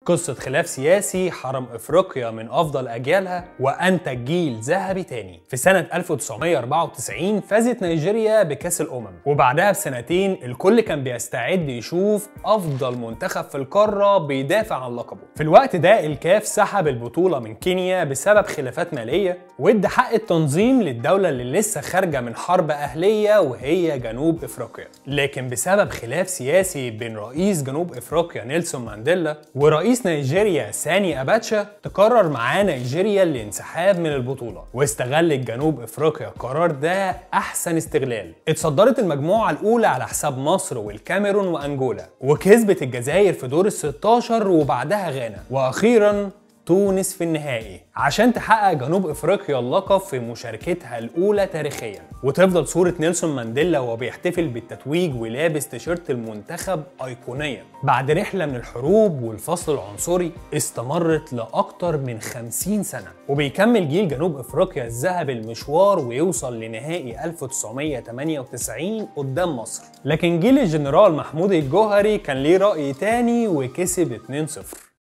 قصة خلاف سياسي حرم افريقيا من افضل اجيالها وانتج جيل ذهبي تاني في سنة 1994 فازت نيجيريا بكاس الامم وبعدها بسنتين الكل كان بيستعد يشوف افضل منتخب في القارة بيدافع عن لقبه في الوقت ده الكاف سحب البطولة من كينيا بسبب خلافات مالية وادى حق التنظيم للدولة اللي لسه خارجة من حرب اهلية وهي جنوب افريقيا لكن بسبب خلاف سياسي بين رئيس جنوب افريقيا نيلسون مانديلا ورئيس نيجيريا ساني اباتشا تقرر معاه نيجيريا الانسحاب من البطوله واستغلت جنوب افريقيا القرار ده احسن استغلال اتصدرت المجموعه الاولى على حساب مصر والكاميرون وانجولا وكسبت الجزائر في دور ال 16 وبعدها غانا واخيرا تونس في النهائي عشان تحقق جنوب افريقيا اللقب في مشاركتها الاولى تاريخيا وتفضل صورة نيلسون مانديلا وهو بيحتفل بالتتويج ولابس تيشيرت المنتخب ايقونيا بعد رحلة من الحروب والفصل العنصري استمرت لأكتر من 50 سنة وبيكمل جيل جنوب افريقيا الذهبي المشوار ويوصل لنهائي 1998 قدام مصر لكن جيل الجنرال محمود الجوهري كان ليه رأي تاني وكسب 2-0